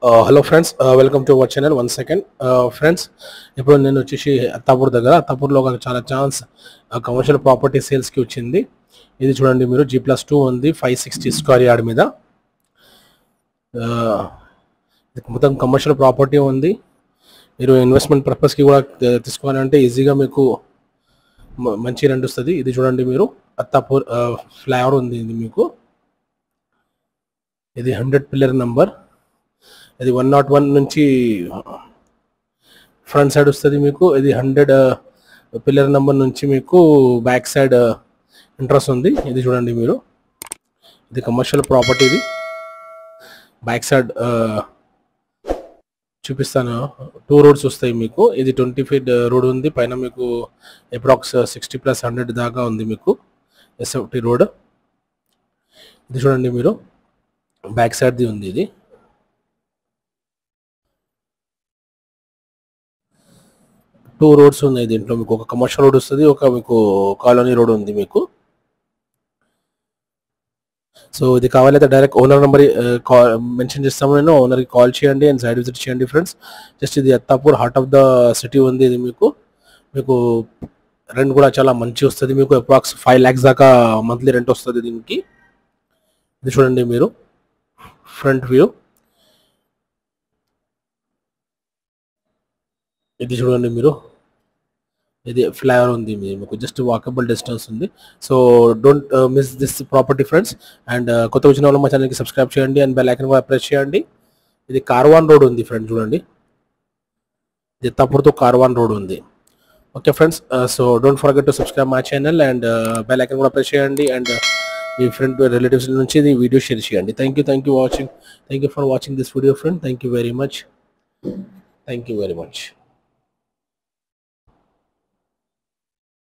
hello friends welcome to our channel one second friends ఇప్పుడు నేను వచ్చేసి అత్తాపూర్ దగ్గర అత్తాపూర్లో ఒక చాలా ఛాన్స్ కమర్షియల్ ప్రాపర్టీ సేల్స్కి వచ్చింది ఇది చూడండి మీరు జీ ప్లస్ టూ ఉంది ఫైవ్ సిక్స్టీ స్క్వేర్ యార్డ్ మీద Uh, ఇది మొత్తం కమర్షియల్ ప్రాపర్టీ ఉంది మీరు ఇన్వెస్ట్మెంట్ పర్పస్కి కూడా uh, తీసుకోవాలంటే ఈజీగా మీకు మ- మంచి రెంట్ వస్తుంది ఇది చూడండి మీరు అత్తాపూర్ ఫ్లైఓవర్ ఉంది ఇది మీకు ఇది హండ్రెడ్ పిల్లర్ నంబర్ ఇది వన్ నాట్ వన్ నుంచి ఫ్రంట్ సైడ్ వస్తుంది మీకు ఇది హండ్రెడ్ పిల్లర్ నెంబర్ నుంచి మీకు బ్యాక్ సైడ్ ఇంట్రెస్ట్ ఉంది ఇది చూడండి మీరు ఇది కమర్షియల్ ప్రాపర్టీ ఇది బ్యాక్ సైడ్ చూపిస్తాను టూ రోడ్స్ వస్తాయి మీకు ఇది ట్వంటీ ఫీట్ రోడ్ ఉంది పైన మీకు అప్రాక్స్ సిక్స్టీ ప్లస్ హండ్రెడ్ దాకా ఉంది మీకు ఎస్ఎఫ్టీ రోడ్ ఇది చూడండి మీరు బ్యాక్ సైడ్ది ఉంది ఇది టూ రోడ్స్ ఉన్నాయి దీంట్లో మీకు ఒక కమర్షియల్ రోడ్ వస్తుంది ఒక మీకు కాలనీ రోడ్ ఉంది మీకు సో ఇది కావాలైతే డైరెక్ట్ ఓనర్ నెంబర్ మెన్షన్ చేస్తాము నేను ఓనర్కి కాల్ చేయండి అండ్ సైడ్ విజిట్ చేయండి ఫ్రెండ్స్ జస్ట్ ఇది Attapur heart of the city ఉంది ఇది మీకు మీకు రెంట్ కూడా చాలా మంచి వస్తుంది మీకు అప్రాక్స్ ఫైవ్ ల్యాక్స్ దాకా మంత్లీ రెంట్ వస్తుంది దీనికి ఇది చూడండి మీరు ఫ్రంట్ వ్యూ ఇది చూడండి మీరు ఇది ఫ్లైఓవర్ ఉంది మీ- మీకు జస్ట్ వాకబుల్ డిస్టెన్స్ ఉంది so don't miss this property friends and కొత్త వచ్చిన వాళ్ళు మా ఛానల్కి సబ్స్క్రైబ్ చేయండి అండ్ బెల్ ఐకన్ కూడా ప్రెస్ చేయండి ఇది కార్వాన్ రోడ్ ఉంది ఫ్రెండ్స్ చూడండి ఇది తప్పుడుతో కార్వాన్ రోడ్ ఉంది okay friends so don't forget to subscribe my channel and bell icon కూడా ప్రెస్ చేయండి అండ్ మీ ఫ్రెండ్ రిలేటివ్స్ నుంచి ఇది వీడియో షేర్ చేయండి thank you thank you watching thank you for watching this video friend thank you very much thank you very much